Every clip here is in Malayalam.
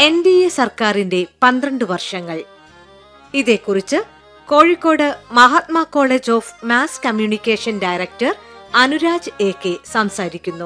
എൻ ഡി എ സർക്കാരിന്റെ പന്ത്രണ്ട് വർഷങ്ങൾ ഇതേക്കുറിച്ച് Kozhikode Mahatma college of mass communication director Anuraj A K സംസാരിക്കുന്നു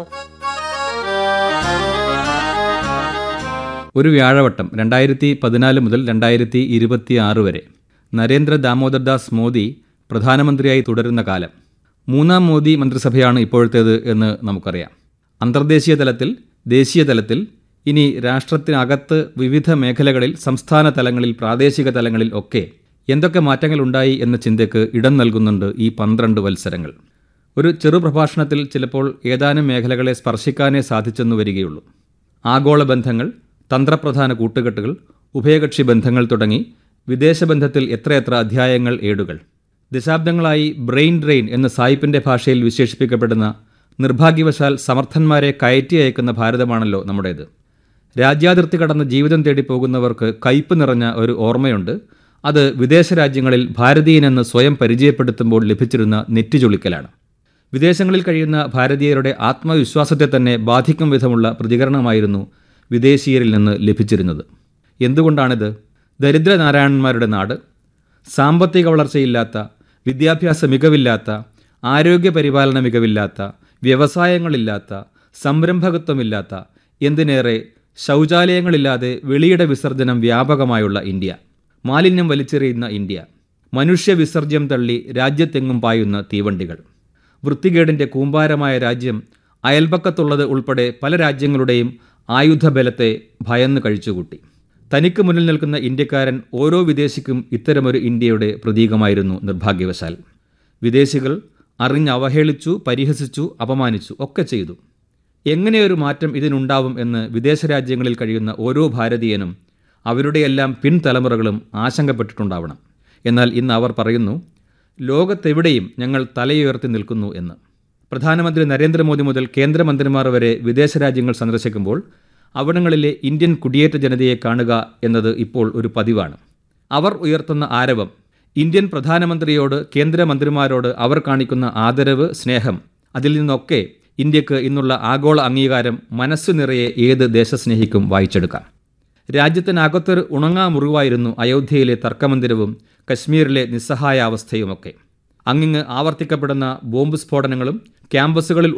ഒരു വ്യാഴവട്ടം രണ്ടായിരത്തി പതിനാല് മുതൽ രണ്ടായിരത്തി ഇരുപത്തി ആറ് വരെ നരേന്ദ്ര ദാമോദർദാസ് മോദി പ്രധാനമന്ത്രിയായി തുടരുന്ന കാലം മൂന്നാം മോദി മന്ത്രിസഭയാണ് ഇപ്പോഴത്തേത് എന്ന് നമുക്കറിയാം അന്തർദേശീയ തലത്തിൽ ദേശീയ തലത്തിൽ ഇനി രാഷ്ട്രത്തിനകത്ത് വിവിധ മേഖലകളിൽ സംസ്ഥാന തലങ്ങളിൽ പ്രാദേശിക തലങ്ങളിൽ ഒക്കെ എന്തൊക്കെ മാറ്റങ്ങളുണ്ടായി എന്ന ചിന്തയ്ക്ക് ഇടം നൽകുന്നുണ്ട് ഈ പന്ത്രണ്ട് വത്സരങ്ങൾ ഒരു ചെറു പ്രഭാഷണത്തിൽ ചിലപ്പോൾ ഏതാനും മേഖലകളെ സ്പർശിക്കാനേ സാധിച്ചെന്നു വരികയുള്ളൂ ആഗോള ബന്ധങ്ങൾ തന്ത്രപ്രധാന കൂട്ടുകെട്ടുകൾ ഉഭയകക്ഷി ബന്ധങ്ങൾ തുടങ്ങി വിദേശബന്ധത്തിൽ എത്രയെത്ര അധ്യായങ്ങൾ ഏടുകൾ ദശാബ്ദങ്ങളായി ബ്രെയിൻ ഡ്രെയിൻ എന്ന സായിപ്പിന്റെ ഭാഷയിൽ വിശേഷിപ്പിക്കപ്പെടുന്ന നിർഭാഗ്യവശാൽ സമർത്ഥന്മാരെ കയറ്റി അയക്കുന്ന ഭാരതമാണല്ലോ നമ്മുടേത് രാജ്യാതിർത്തി കടന്ന് ജീവിതം തേടി പോകുന്നവർക്ക് കയ്പ് നിറഞ്ഞ ഒരു ഓർമ്മയുണ്ട് അത് വിദേശ രാജ്യങ്ങളിൽ ഭാരതീയനെന്ന് സ്വയം പരിചയപ്പെടുത്തുമ്പോൾ ലഭിച്ചിരുന്ന നെറ്റിചൊളിക്കലാണ് വിദേശങ്ങളിൽ കഴിയുന്ന ഭാരതീയരുടെ ആത്മവിശ്വാസത്തെ തന്നെ ബാധിക്കും വിധമുള്ള പ്രതികരണമായിരുന്നു വിദേശീയരിൽ നിന്ന് ലഭിച്ചിരുന്നത് എന്തുകൊണ്ടാണിത് ദരിദ്രനാരായണന്മാരുടെ നാട് സാമ്പത്തിക വളർച്ചയില്ലാത്ത വിദ്യാഭ്യാസ മികവില്ലാത്ത ആരോഗ്യ പരിപാലന മികവില്ലാത്ത വ്യവസായങ്ങളില്ലാത്ത സംരംഭകത്വമില്ലാത്ത എന്തിനേറെ ശൗചാലയങ്ങളില്ലാതെ വെളിയിട വിസർജനം വ്യാപകമായുള്ള ഇന്ത്യ മാലിന്യം വലിച്ചെറിയുന്ന ഇന്ത്യ മനുഷ്യ വിസർജ്യം തള്ളി രാജ്യത്തെങ്ങും പായുന്ന തീവണ്ടികൾ വൃത്തികേടിൻ്റെ കൂമ്പാരമായ രാജ്യം അയൽപക്കത്തുള്ളത് ഉൾപ്പെടെ പല രാജ്യങ്ങളുടെയും ആയുധബലത്തെ ഭയന്ന് കഴിച്ചുകൂട്ടി തനിക്ക് മുന്നിൽ നിൽക്കുന്ന ഇന്ത്യക്കാരൻ ഓരോ വിദേശിക്കും ഇത്തരമൊരു ഇന്ത്യയുടെ പ്രതീകമായിരുന്നു നിർഭാഗ്യവശാൽ വിദേശികൾ അറിഞ്ഞ് അവഹേളിച്ചു പരിഹസിച്ചു അപമാനിച്ചു ഒക്കെ ചെയ്തു എങ്ങനെയൊരു മാറ്റം ഇതിനുണ്ടാവും എന്ന് വിദേശ രാജ്യങ്ങളിൽ കഴിയുന്ന ഓരോ ഭാരതീയനും അവരുടെയെല്ലാം പിൻതലമുറകളും ആശങ്കപ്പെട്ടിട്ടുണ്ടാവണം എന്നാൽ ഇന്ന് അവർ പറയുന്നു ലോകത്തെവിടെയും ഞങ്ങൾ തലയുയർത്തി നിൽക്കുന്നു എന്ന് പ്രധാനമന്ത്രി നരേന്ദ്രമോദി മുതൽ കേന്ദ്രമന്ത്രിമാർ വരെ വിദേശ രാജ്യങ്ങൾ സന്ദർശിക്കുമ്പോൾ അവിടങ്ങളിലെ ഇന്ത്യൻ കുടിയേറ്റ ജനതയെ കാണുക എന്നത് ഇപ്പോൾ ഒരു പതിവാണ് അവർ ഉയർത്തുന്ന ആരവം ഇന്ത്യൻ പ്രധാനമന്ത്രിയോട് കേന്ദ്രമന്ത്രിമാരോട് അവർ കാണിക്കുന്ന ആദരവ് സ്നേഹം അതിൽ നിന്നൊക്കെ ഇന്ത്യക്ക് ഇന്നുള്ള ആഗോള അംഗീകാരം മനസ്സു നിറയെ ഏത് ദേശസ്നേഹിക്കും വായിച്ചെടുക്കാം രാജ്യത്തിനകത്തൊരു ഉണങ്ങാ മുറിവായിരുന്നു അയോധ്യയിലെ തർക്കമന്ദിരവും കശ്മീരിലെ നിസ്സഹായാവസ്ഥയുമൊക്കെ അങ്ങിങ്ങ് ആവർത്തിക്കപ്പെടുന്ന ബോംബ് സ്ഫോടനങ്ങളും ക്യാമ്പസുകളിൽ